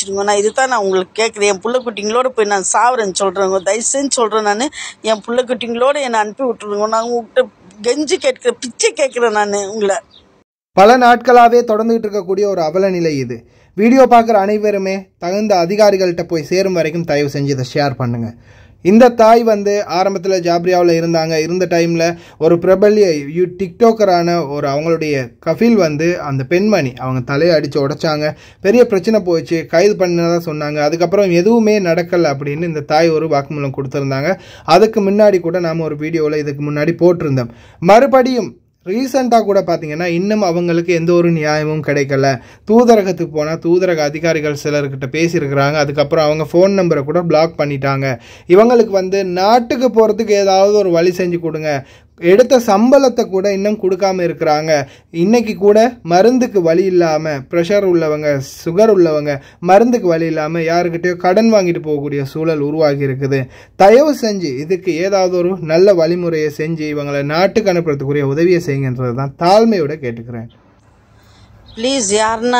வச்சுடுங்க நான் இதுதான் நான் உங்களுக்கு கேட்குறேன் என் புள்ள குட்டிங்களோட போய் நான் சாவரேன்னு சொல்கிறேங்க தயவு செஞ்சு சொல்கிறேன் நான் என் புள்ள குட்டிங்களோட என்னை அனுப்பி விட்டுருங்க நான் உங்கள்கிட்ட கெஞ்சி கேட்குறேன் பிச்சை கேட்குறேன் நான் உங்களை பல நாட்களாகவே தொடர்ந்துகிட்டு இருக்கக்கூடிய ஒரு அவல நிலை இது வீடியோ பார்க்குற அனைவருமே தகுந்த அதிகாரிகள்கிட்ட போய் சேரும் வரைக்கும் தயவு செஞ்சு இதை ஷேர் பண்ணுங்கள் இந்த தாய் வந்து ஆரம்பத்தில் ஜாப்ரியாவில் இருந்தாங்க இருந்த டைமில் ஒரு பிரபல்ய யூ டிக்டோக்கரான ஒரு அவங்களுடைய கஃபில் வந்து அந்த பெண்மணி அவங்க தலையை அடித்து உடைச்சாங்க பெரிய பிரச்சனை போச்சு கைது பண்ணதாக சொன்னாங்க அதுக்கப்புறம் எதுவுமே நடக்கலை அப்படின்னு இந்த தாய் ஒரு வாக்குமூலம் கொடுத்துருந்தாங்க அதுக்கு முன்னாடி கூட நாம் ஒரு வீடியோவில் இதுக்கு முன்னாடி போட்டிருந்தோம் மறுபடியும் ரீசெண்டாக கூட பார்த்தீங்கன்னா இன்னும் அவங்களுக்கு எந்த ஒரு நியாயமும் கிடைக்கல தூதரகத்துக்கு போனால் தூதரக அதிகாரிகள் சிலர்கிட்ட பேசியிருக்கிறாங்க அதுக்கப்புறம் அவங்க ஃபோன் நம்பரை கூட பிளாக் பண்ணிட்டாங்க இவங்களுக்கு வந்து நாட்டுக்கு போகிறதுக்கு ஏதாவது ஒரு வழி செஞ்சு கொடுங்க எடுத்த சம்பளத்தை கூட இன்னும் கொடுக்காம இருக்கிறாங்க இன்னைக்கு கூட மருந்துக்கு வழி இல்லாமல் ப்ரெஷர் உள்ளவங்க சுகர் உள்ளவங்க மருந்துக்கு வழி இல்லாமல் யாருக்கிட்டயோ கடன் வாங்கிட்டு போகக்கூடிய சூழல் உருவாகி இருக்குது தயவு செஞ்சு இதுக்கு ஏதாவது ஒரு நல்ல வழிமுறையை செஞ்சு இவங்களை நாட்டுக்கு அனுப்புறதுக்குரிய உதவியை செய்யுங்கன்றது தான் தாழ்மையோட கேட்டுக்கிறேன் ப்ளீஸ் யாருன்னா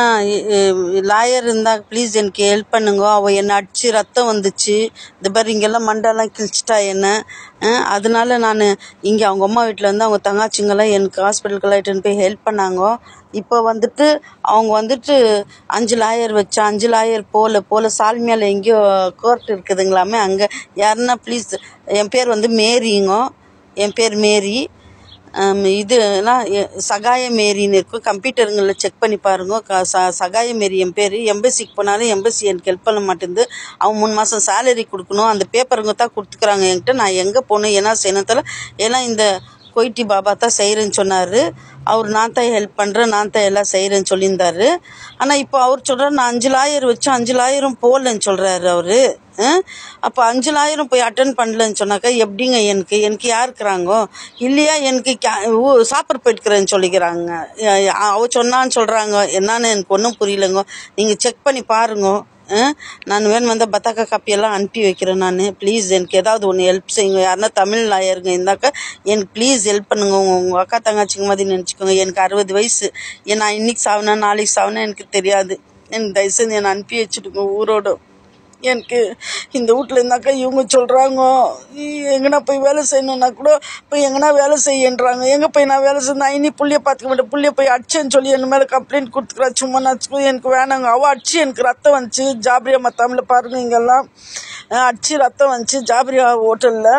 லாயர் இருந்தால் ப்ளீஸ் எனக்கு ஹெல்ப் பண்ணுங்க அவள் என்னை அடிச்சு ரத்தம் வந்துச்சு இந்த மாதிரி இங்கெல்லாம் மண்டெல்லாம் கிழிச்சிட்டா என்ன அஹ், அதனால நான் இங்கே அவங்க அம்மா வீட்டில் வந்து அவங்க தங்காச்சிங்கெல்லாம் எனக்கு ஹாஸ்பிட்டலுக்கெல்லாம் இட்டுன்னு போய் ஹெல்ப் பண்ணாங்க இப்போ வந்துட்டு அவங்க வந்துட்டு அஞ்சு லாயர் வச்சு அஞ்சு லாயர் போல போல சால்மியாவில் எங்கேயோ கோர்ட் இருக்குதுங்களாமே அங்கே யாருன்னா ப்ளீஸ் என் பேர் வந்து மேரிங்க என் பேர் மேரி ஆம், இதுலாம் எ- சகாய மேரின்னு இருக்கும் கம்ப்யூட்டருங்களில் செக் பண்ணி பாருங்க க ச சகாய மேரி என் பேர் எம்பசிக்கு போனாலும் எம்பசி எனக்கு ஹெல்ப் பண்ண மாட்டேங்குது அவன் மூணு மாதம் சேலரி கொடுக்கணும் அந்த பேப்பருங்க தான் கொடுத்துக்குறாங்க என்கிட்ட நான் எங்கே போகணும் என்ன செய்யணும் தெரியல ஏன்னா இந்த கொய்ட்டி பாபா தான் செய்கிறேன்னு சொன்னார் அவர் நான் தான் ஹெல்ப் பண்ணுறேன் நான் தான் எல்லாம் செய்கிறேன்னு சொல்லியிருந்தாரு ஆனால் இப்போ அவர் சொல்கிறார் நான் அஞ்சு லாயர் வச்சு அஞ்சு லாயரும் போகலன்னு சொல்கிறாரு அவர் அப்போ அஞ்சு லாயரும் போய் அட்டன் பண்ணலன்னு சொன்னாக்கா எப்படிங்க எனக்கு எனக்கு யார் இருக்கிறாங்க இல்லையா எனக்கு கே- ஊ- சாப்பிட போயிட்டுக்கிறேன்னு சொல்லிக்கிறாங்க அஹ் அவ சொன்னான்னு சொல்கிறாங்க என்னன்னு எனக்கு ஒன்றும் புரியலங்க நீங்கள் செக் பண்ணி பாருங்க அஹ் நான் வேணும் வந்தால் பத்தாக்கா காப்பியெல்லாம் அனுப்பி வைக்கிறேன் நான் ப்ளீஸ் எனக்கு ஏதாவது ஒன்று ஹெல்ப் செய்யுங்க யாருன்னா தமிழ் லாயருங்க இருந்தாக்கா எனக்கு ப்ளீஸ் ஹெல்ப் பண்ணுங்க உங்கள் உங்கள் அக்கா தங்கச்சிங்க மாதிரி நினச்சிக்கோங்க எனக்கு அறுபது வயசு ஏன் நான் இன்னைக்கு சாவினா நாளைக்கு சாவினா எனக்கு தெரியாது எனக்கு தயவுசெய்து என்னை அனுப்பி வச்சுடுங்க ஊரோட எனக்கு இந்த வீட்டில் இருந்தாக்கா இவங்க சொல்கிறாங்க எங்கன்னா போய் வேலை செய்யணுன்னா கூட போய் எங்கன்னா வேலை செய்யன்றாங்க எங்கே போய் நான் வேலை செய்ய இனி புள்ளிய பார்த்துக்க மாட்டேன் புள்ளிய போய் அடிச்சேன்னு சொல்லி என் மேலே கம்ப்ளைண்ட் கொடுத்துக்கிறா சும்மா நான் எனக்கு வேணாங்க அவள் அடிச்சு எனக்கு ரத்தம் வந்துச்சு ஜாப்ரியா மத்தாமில் பாருங்க இங்கெல்லாம் அஹ் அடிச்சு ரத்தம் வந்துச்சு ஜாப்ரியா ஹோட்டலில்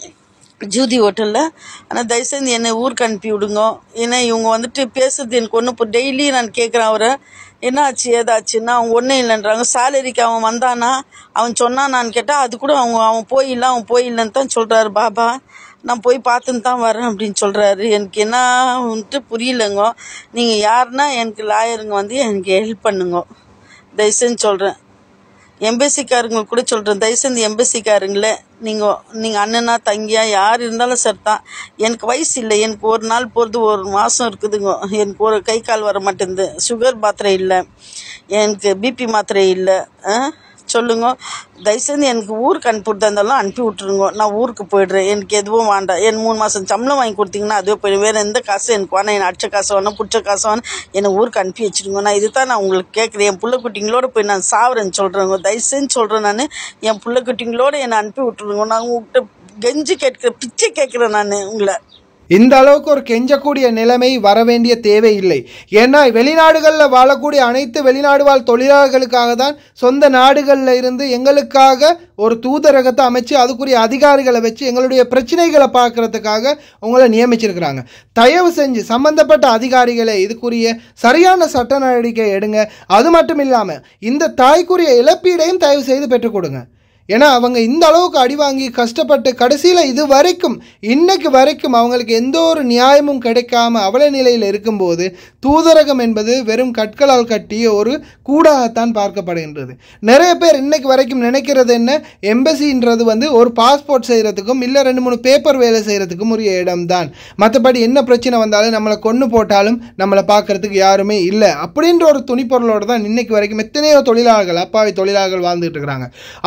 ஜூதி ஹோட்டலில் ஆனால் தயவுசெய்து என்னை ஊருக்கு அனுப்பி விடுங்க ஏன்னா இவங்க வந்துட்டு பேசுறது எனக்கு ஒன்றும் இப்போ டெய்லி நான் கேட்குறேன் அவரை என்ன ஆச்சு ஏதாச்சுன்னா அவங்க ஒன்றும் இல்லைன்றாங்க சேலரிக்கு அவன் வந்தானா அவன் சொன்னானான்னு கேட்டால் அது கூட அவங்க அவன் போயில்ல அவன் போயில்லன்னு தான் சொல்கிறாரு பாபா நான் போய் பார்த்துன்னு தான் வரேன் அப்படின்னு சொல்கிறாரு எனக்கு என்ன வந்துட்டு புரியலங்க நீங்கள் யாருன்னா எனக்கு லாயருங்க வந்து எனக்கு ஹெல்ப் பண்ணுங்க தயவுசெய்து சொல்கிறேன் எம்பசிக்காரங்களுக்கு கூட சொல்கிறேன் தயவுசெய்து எம்பசிக்காரங்களே நீங்கள் நீங்கள் அண்ணனா தங்கியா யார் இருந்தாலும் சரி தான் எனக்கு வயசு இல்லை எனக்கு ஒரு நாள் போகிறது ஒரு மாதம் இருக்குதுங்க எனக்கு ஒரு கை கால் வர மாட்டேங்குது சுகர் மாத்திரை இல்லை எனக்கு பிபி மாத்திரை இல்லை ஆ சொல்லுங்க தயவுசெய்து எனக்கு ஊருக்கு அனுப்பிவிட்டா இருந்தாலும் அனுப்பி விட்ருங்க நான் ஊருக்கு போயிடுறேன் எனக்கு எதுவும் வேண்டாம் என் மூணு மாதம் சம்பளம் வாங்கி கொடுத்தீங்கன்னா அதுவே போயிடும் வேறு எந்த காசும் எனக்கு வேணாம் என் அடிச்ச காசு வேணும் பிடிச்ச காசு வேணும் என்னை ஊருக்கு அனுப்பி வச்சிருங்க நான் இதுதான் நான் உங்களுக்கு கேட்குறேன் என் புள்ள குட்டிங்களோட போய் நான் சாவரேன்னு சொல்கிறேங்க தயவுசெய்து சொல்கிறேன் நான் என் புள்ள குட்டிங்களோட என்னை அனுப்பி விட்ருங்க நான் உங்கள்கிட்ட கெஞ்சி கேட்குறேன் பிச்சை கேட்குறேன் நான் உங்களை இந்த அளவுக்கு ஒரு கெஞ்சக்கூடிய நிலைமை வர வேண்டிய தேவை இல்லை ஏன்னா வெளிநாடுகளில் வாழக்கூடிய அனைத்து வெளிநாடு வாழ் தொழிலாளர்களுக்காக தான் சொந்த நாடுகளில் இருந்து எங்களுக்காக ஒரு தூதரகத்தை அமைச்சு அதுக்குரிய அதிகாரிகளை வச்சு எங்களுடைய பிரச்சனைகளை பார்க்கறதுக்காக உங்களை நியமிச்சிருக்கிறாங்க தயவு செஞ்சு சம்பந்தப்பட்ட அதிகாரிகளை இதுக்குரிய சரியான சட்ட நடவடிக்கை எடுங்க அது மட்டும் இல்லாமல் இந்த தாய்க்குரிய இழப்பீடையும் தயவு செய்து பெற்றுக் கொடுங்க ஏன்னா அவங்க இந்த அளவுக்கு அடி வாங்கி கஷ்டப்பட்டு கடைசியில் இது வரைக்கும் இன்னைக்கு வரைக்கும் அவங்களுக்கு எந்த ஒரு நியாயமும் கிடைக்காம அவல நிலையில் இருக்கும்போது தூதரகம் என்பது வெறும் கற்களால் கட்டிய ஒரு கூடாகத்தான் பார்க்கப்படுகின்றது நிறைய பேர் இன்னைக்கு வரைக்கும் நினைக்கிறது என்ன எம்பசின்றது வந்து ஒரு பாஸ்போர்ட் செய்கிறதுக்கும் இல்லை ரெண்டு மூணு பேப்பர் வேலை செய்கிறதுக்கும் ஒரு இடம்தான் மற்றபடி என்ன பிரச்சனை வந்தாலும் நம்மளை கொன்று போட்டாலும் நம்மளை பார்க்கறதுக்கு யாருமே இல்லை அப்படின்ற ஒரு துணிப்பொருளோட தான் இன்னைக்கு வரைக்கும் எத்தனையோ தொழிலாளர்கள் அப்பாவி தொழிலாளர்கள் வாழ்ந்துட்டு இருக்கிறாங்க ஆனால்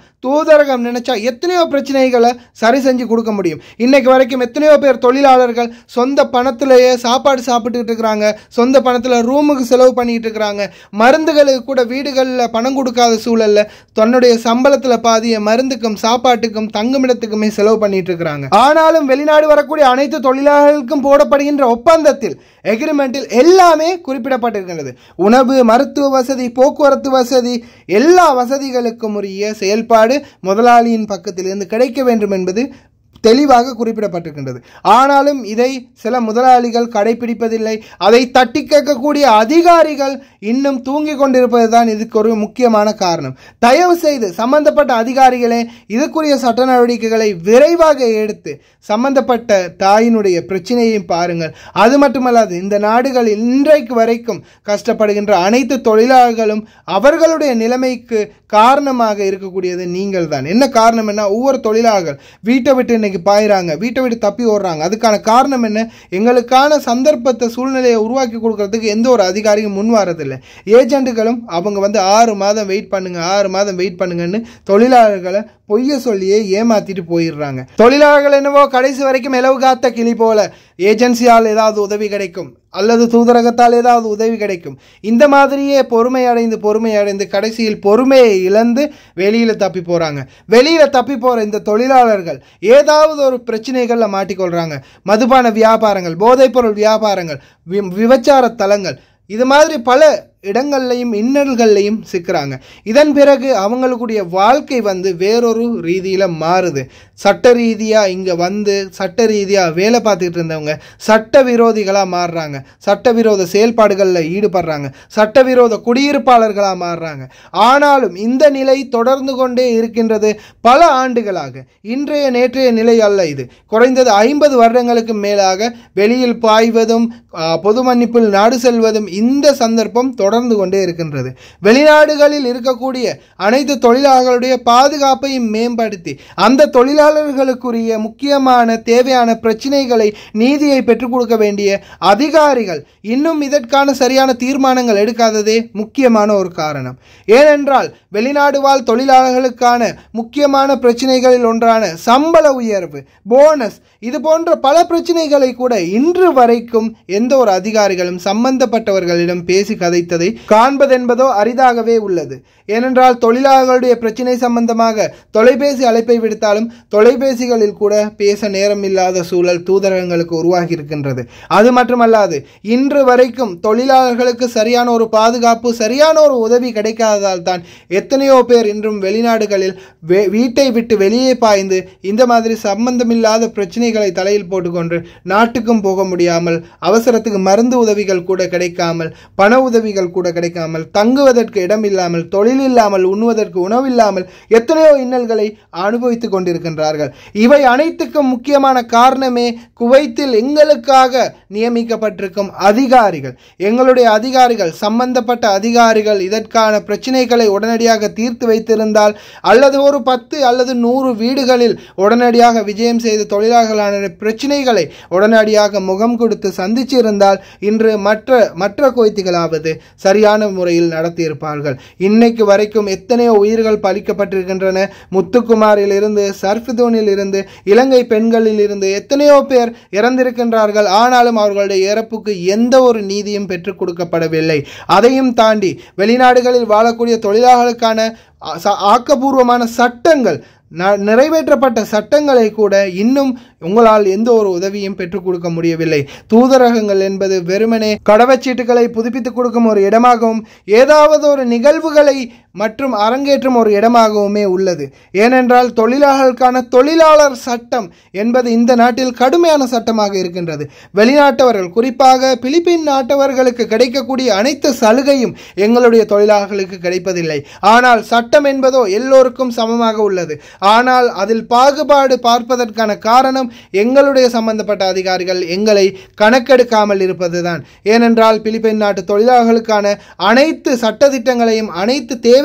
தூதரகம் நினைச்சா எத்தனையோ பிரச்சனைகளை சரி செஞ்சு கொடுக்க முடியும் இன்னைக்கு வரைக்கும் எத்தனையோ பேர் தொழிலாளர்கள் சொந்த பணத்திலேயே சாப்பாடு சாப்பிட்டுட்டு இருக்கிறாங்க சொந்த பணத்தில் ரூமுக்கு செலவு பண்ணிட்டு இருக்கிறாங்க மருந்துகளுக்கு கூட வீடுகளில் பணம் கொடுக்காத சூழல்ல தன்னுடைய சம்பளத்தில் பாதிய மருந்துக்கும் சாப்பாட்டுக்கும் தங்குமிடத்துக்குமே செலவு பண்ணிட்டு இருக்கிறாங்க ஆனாலும் வெளிநாடு வரக்கூடிய அனைத்து தொழிலாளர்களுக்கும் போடப்படுகின்ற ஒப்பந்தத்தில் எக்ரிமெண்ட்டில் எல்லாமே குறிப்பிடப்பட்டிருக்கிறது உணவு மருத்துவ வசதி போக்குவரத்து வசதி எல்லா வசதிகளுக்கும் உரிய செயல்பாடு முதலாளியின் பக்கத்திலிருந்து கிடைக்க வேண்டும் என்பது தெளிவாக குறிப்பிடப்பட்டிருக்கின்றது ஆனாலும் இதை சில முதலாளிகள் கடைபிடிப்பதில்லை அதை தட்டி கேட்கக்கூடிய அதிகாரிகள் இன்னும் தூங்கிக் கொண்டிருப்பது தான் இதுக்கு ஒரு முக்கியமான காரணம் தயவு செய்து சம்பந்தப்பட்ட அதிகாரிகளே இதுக்குரிய சட்ட நடவடிக்கைகளை விரைவாக எடுத்து சம்பந்தப்பட்ட தாயினுடைய பிரச்சனையையும் பாருங்கள் அது மட்டுமல்லாது இந்த நாடுகளில் இன்றைக்கு வரைக்கும் கஷ்டப்படுகின்ற அனைத்து தொழிலாளர்களும் அவர்களுடைய நிலைமைக்கு காரணமாக இருக்கக்கூடியது நீங்கள் தான் என்ன காரணம் என்ன ஒவ்வொரு தொழிலாளர்கள் வீட்டை விட்டு இன்னைக்கு பாயிறாங்க வீட்டை விட்டு தப்பி ஓடுறாங்க அதுக்கான காரணம் என்ன எங்களுக்கான சந்தர்ப்பத்தை சூழ்நிலையை உருவாக்கி கொடுக்கறதுக்கு எந்த ஒரு அதிகாரியும் முன் வரதில்லை ஏஜென்ட்டுகளும் அவங்க வந்து ஆறு மாதம் வெயிட் பண்ணுங்க ஆறு மாதம் வெயிட் பண்ணுங்கன்னு தொழிலாளர்களை பொய்ய சொல்லியே ஏமாத்திட்டு போயிடுறாங்க தொழிலாளர்கள் என்னவோ கடைசி வரைக்கும் இலவு காத்த கிளி போல ஏஜென்சியால் ஏதாவது உதவி கிடைக்கும் அல்லது தூதரகத்தால் ஏதாவது உதவி கிடைக்கும் இந்த மாதிரியே பொறுமை அடைந்து பொறுமை அடைந்து கடைசியில் பொறுமையை இழந்து வெளியில தப்பி போறாங்க வெளியில தப்பி போற இந்த தொழிலாளர்கள் ஏதாவது ஒரு பிரச்சனைகள்ல மாட்டிக்கொள்றாங்க மதுபான வியாபாரங்கள் போதைப்பொருள் வியாபாரங்கள் வி- விபச்சார தலங்கள் இது மாதிரி பல இடங்கள்லையும் இன்னல்கள்லையும் சிக்கிறாங்க இதன் பிறகு அவங்களுக்குடைய வாழ்க்கை வந்து வேறொரு ரீதியில் மாறுது சட்ட ரீதியாக இங்கே வந்து சட்ட ரீதியாக வேலை பார்த்துக்கிட்டு இருந்தவங்க சட்ட விரோதிகளாக மாறுறாங்க சட்டவிரோத செயல்பாடுகளில் ஈடுபடுறாங்க சட்டவிரோத குடியிருப்பாளர்களாக மாறுறாங்க ஆனாலும் இந்த நிலை தொடர்ந்து கொண்டே இருக்கின்றது பல ஆண்டுகளாக இன்றைய நேற்றைய நிலை அல்ல இது குறைந்தது ஐம்பது வருடங்களுக்கு மேலாக வெளியில் பாய்வதும் ஆ, பொது மன்னிப்பில் நாடு செல்வதும் இந்த சந்தர்ப்பம் தொடர்ந்து கொண்டே இருக்கின்றது வெளிநாடுகளில் இருக்கக்கூடிய அனைத்து தொழிலாளர்களுடைய பாதுகாப்பையும் மேம்படுத்தி அந்த தொழிலாளர்களுக்குரிய முக்கியமான தேவையான பிரச்சனைகளை நீதியை பெற்றுக் கொடுக்க வேண்டிய அதிகாரிகள் இன்னும் இதற்கான சரியான தீர்மானங்கள் எடுக்காததே முக்கியமான ஒரு காரணம் ஏனென்றால் வெளிநாடு வாழ் தொழிலாளர்களுக்கான முக்கியமான பிரச்சனைகளில் ஒன்றான சம்பள உயர்வு போனஸ் இது போன்ற பல பிரச்சனைகளை கூட இன்று வரைக்கும் எந்த ஒரு அதிகாரிகளும் சம்பந்தப்பட்டவர்களிடம் பேசி கதைத்ததை காண்பதென்பதோ அரிதாகவே உள்ளது ஏனென்றால் தொழிலாளர்களுடைய பிரச்சனை சம்பந்தமாக தொலைபேசி அழைப்பை விடுத்தாலும் தொலைபேசிகளில் கூட பேச நேரம் இல்லாத சூழல் தூதரகங்களுக்கு உருவாகி இருக்கின்றது அது மட்டுமல்லாது இன்று வரைக்கும் தொழிலாளர்களுக்கு சரியான ஒரு பாதுகாப்பு சரியான ஒரு உதவி கிடைக்காததால் தான் எத்தனையோ பேர் இன்றும் வெளிநாடுகளில் வே- வீட்டை விட்டு வெளியே பாய்ந்து இந்த மாதிரி சம்பந்தமில்லாத பிரச்சனைகளை தலையில் போட்டுக்கொண்டு நாட்டுக்கும் போக முடியாமல் அவசரத்துக்கு மருந்து உதவிகள் கூட கிடைக்காமல் பண உதவிகள் கூட கிடைக்காமல் தங்குவதற்கு இடம் இல்லாமல் தொழில் இல்லாமல் உண்ணுவதற்கு உணவு இல்லாமல் எத்தனையோ இன்னல்களை அனுபவித்துக் கொண்டிருக்கின்றார்கள் இவை அனைத்துக்கும் முக்கியமான காரணமே குவைத்தில் எங்களுக்காக நியமிக்கப்பட்டிருக்கும் அதிகாரிகள் எங்களுடைய அதிகாரிகள் சம்பந்தப்பட்ட அதிகாரிகள் இதற்கான பிரச்சனைகளை உடனடியாக தீர்த்து வைத்திருந்தால் அல்லது ஒரு பத்து அல்லது நூறு வீடுகளில் உடனடியாக விஜயம் செய்து தொழிலாளர்களான பிரச்சனைகளை உடனடியாக முகம் கொடுத்து சந்திச்சிருந்தால் இன்று மற்ற மற்ற கோய்த்திகளாவது சரியான முறையில் நடத்தியிருப்பார்கள் இன்னைக்கு வரைக்கும் எத்தனையோ உயிர்கள் பலிக்கப்பட்டிருக்கின்றன முத்துக்குமாரில் இருந்து சர்ஃபிதோனில் இருந்து இலங்கை பெண்களில் இருந்து எத்தனையோ பேர் இறந்திருக்கின்றார்கள் ஆனாலும் அவர்களுடைய இறப்புக்கு எந்த ஒரு நீதியும் பெற்றுக் கொடுக்கப்படவில்லை அதையும் தாண்டி வெளிநாடுகளில் வாழக்கூடிய தொழிலாளர்களுக்கான ஆ- ச- ஆக்கபூர்வமான சட்டங்கள் ந- நிறைவேற்றப்பட்ட சட்டங்களை கூட இன்னும் உங்களால் எந்த ஒரு உதவியும் பெற்றுக் கொடுக்க முடியவில்லை தூதரகங்கள் என்பது வெறுமனே கடவுச்சீட்டுகளை புதுப்பித்துக் கொடுக்கும் ஒரு இடமாகவும் ஏதாவது ஒரு நிகழ்வுகளை மற்றும் அரங்கேற்றும் ஒரு இடமாகவுமே உள்ளது ஏனென்றால் தொழிலாளர்களுக்கான தொழிலாளர் சட்டம் என்பது இந்த நாட்டில் கடுமையான சட்டமாக இருக்கின்றது வெளிநாட்டவர்கள் குறிப்பாக பிலிப்பின் நாட்டவர்களுக்கு கிடைக்கக்கூடிய அனைத்து சலுகையும் எங்களுடைய தொழிலாளர்களுக்கு கிடைப்பதில்லை ஆனால் சட்டம் என்பதோ எல்லோருக்கும் சமமாக உள்ளது ஆனால் அதில் பாகுபாடு பார்ப்பதற்கான காரணம் எங்களுடைய சம்பந்தப்பட்ட அதிகாரிகள் எங்களை கணக்கெடுக்காமல் இருப்பதுதான் ஏனென்றால் பிலிப்பைன் நாட்டு தொழிலாளர்களுக்கான அனைத்து சட்டதிட்டங்களையும் அனைத்து தேவை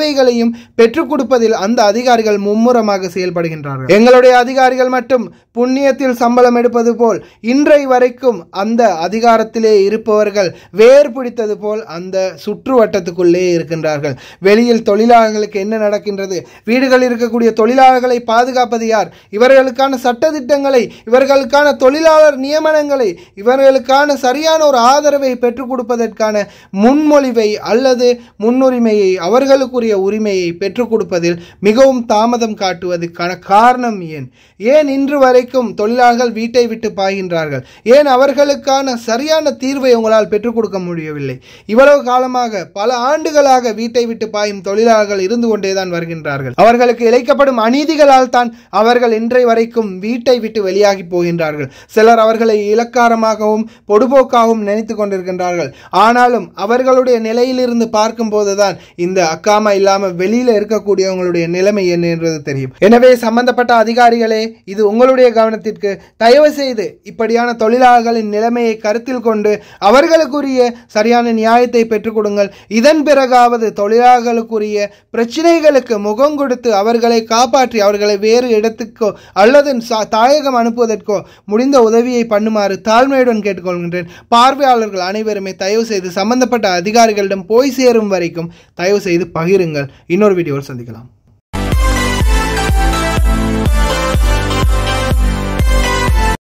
சேவைகளையும் பெற்றுக் கொடுப்பதில் அந்த அதிகாரிகள் மும்முரமாக செயல்படுகின்றார்கள் எங்களுடைய அதிகாரிகள் மட்டும் புண்ணியத்தில் சம்பளம் எடுப்பது போல் இன்றை வரைக்கும் அந்த அதிகாரத்திலே இருப்பவர்கள் வேர் பிடித்தது போல் அந்த சுற்று வட்டத்துக்குள்ளே இருக்கின்றார்கள் வெளியில் தொழிலாளர்களுக்கு என்ன நடக்கின்றது வீடுகளில் இருக்கக்கூடிய தொழிலாளர்களை பாதுகாப்பது யார் இவர்களுக்கான சட்டதிட்டங்களை இவர்களுக்கான தொழிலாளர் நியமனங்களை இவர்களுக்கான சரியான ஒரு ஆதரவை பெற்றுக் கொடுப்பதற்கான முன்மொழிவை அல்லது முன்னுரிமையை அவர்களுக்குரிய உரிமையை பெற்றுக் கொடுப்பதில் மிகவும் தாமதம் காட்டுவதற்கான காரணம் ஏன் ஏன் இன்று வரைக்கும் தொழிலாளர்கள் வீட்டை விட்டு பாய்கின்றார்கள் ஏன் அவர்களுக்கான சரியான தீர்வை உங்களால் பெற்றுக் கொடுக்க முடியவில்லை இவ்வளவு காலமாக பல ஆண்டுகளாக வீட்டை விட்டு பாயும் தொழிலாளர்கள் இருந்து கொண்டேதான் வருகின்றார்கள் அவர்களுக்கு இழைக்கப்படும் அநீதிகளால் தான் அவர்கள் இன்றை வரைக்கும் வீட்டை விட்டு வெளியாகி போகின்றார்கள் சிலர் அவர்களை இலக்காரமாகவும் பொடுபோக்காகவும் நினைத்து கொண்டிருக்கின்றார்கள் ஆனாலும் அவர்களுடைய நிலையிலிருந்து பார்க்கும்போதுதான் இந்த அக்காமா இல்லாம வெளியில இருக்கக்கூடியவங்களுடைய நிலைமை என்ன என்றது தெரியும் எனவே சம்பந்தப்பட்ட அதிகாரிகளே இது உங்களுடைய கவனத்திற்கு தயவு செய்து இப்படியான தொழிலாளர்களின் நிலைமையை கருத்தில் கொண்டு அவர்களுக்குரிய சரியான நியாயத்தை பெற்றுக் கொடுங்கள் இதன் பிறகாவது தொழிலாளர்களுக்குரிய பிரச்சனைகளுக்கு முகம் கொடுத்து அவர்களை காப்பாற்றி அவர்களை வேறு இடத்துக்கோ அல்லது சா- தாயகம் அனுப்புவதற்கோ முடிந்த உதவியை பண்ணுமாறு தாழ்மையுடன் கேட்டுக்கொள்கின்றேன் பார்வையாளர்கள் அனைவருமே தயவு செய்து சம்பந்தப்பட்ட அதிகாரிகளிடம் போய் சேரும் வரைக்கும் தயவு செய்து பகிருங்கள் இன்னொரு வீடியோவில் சந்திக்கலாம்